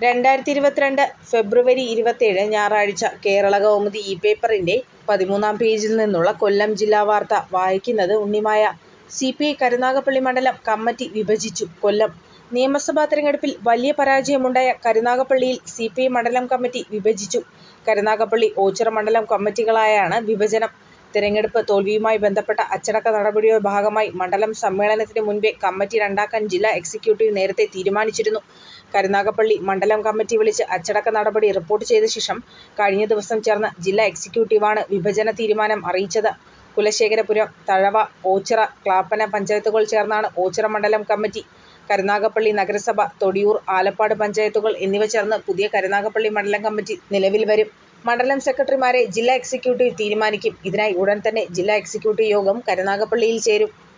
രണ്ടായിരത്തി ഇരുപത്തിരണ്ട് ഫെബ്രുവരി ഇരുപത്തേഴ് ഞായറാഴ്ച കേരളകൗമുദി ഈ പേപ്പറിൻ്റെ പതിമൂന്നാം പേജിൽ നിന്നുള്ള കൊല്ലം ജില്ലാ വാർത്ത വായിക്കുന്നത് Unnimaya. C. P. I Karunagappally മണ്ഡലം കമ്മിറ്റി വിഭജിച്ചു കൊല്ലം നിയമസഭാ തെരഞ്ഞെടുപ്പിൽ വലിയ പരാജയമുണ്ടായ കരുനാഗപ്പള്ളിയിൽ സി. പി. ഐ മണ്ഡലം കമ്മിറ്റി വിഭജിച്ചു. കരുനാഗപ്പള്ളി, ഓച്ചിറ മണ്ഡലം കമ്മിറ്റികളായാണ് വിഭജനം. തെരഞ്ഞെടുപ്പ് തോൽവിയുമായി ബന്ധപ്പെട്ട അച്ചടക്ക നടപടിയുടെ ഭാഗമായി മണ്ഡലം സമ്മേളനത്തിന് മുൻപേ കമ്മിറ്റി രണ്ടാക്കാൻ ജില്ലാ എക്സിക്യൂട്ടീവ് നേരത്തെ തീരുമാനിച്ചിരുന്നു. കരുനാഗപ്പള്ളി മണ്ഡലം കമ്മിറ്റി വിളിച്ച് അച്ചടക്ക നടപടി റിപ്പോർട്ട് ചെയ്ത ശേഷം കഴിഞ്ഞ ദിവസം ചേർന്ന ജില്ലാ എക്സിക്യൂട്ടീവാണ് വിഭജന തീരുമാനം അറിയിച്ചത്. കുലശേഖരപുരം, തഴവ, ഓച്ചിറ, ക്ലാപ്പന പഞ്ചായത്തുകൾ ചേർന്നതാണ് ഓച്ചിറ മണ്ഡലം കമ്മിറ്റി. കരുനാഗപ്പള്ളി നഗരസഭ, തൊടിയൂർ, ആലപ്പാട് പഞ്ചായത്തുകൾ എന്നിവ ചേർന്ന് പുതിയ കരുനാഗപ്പള്ളി മണ്ഡലം കമ്മിറ്റി നിലവിൽ വരും. മണ്ഡലം സെക്രട്ടറിമാരെ ജില്ലാ എക്സിക്യൂട്ടീവ് തീരുമാനിക്കും. ഇതിനായി ഉടൻ തന്നെ ജില്ലാ എക്സിക്യൂട്ടീവ് യോഗം കരുനാഗപ്പള്ളിയിൽ ചേരും.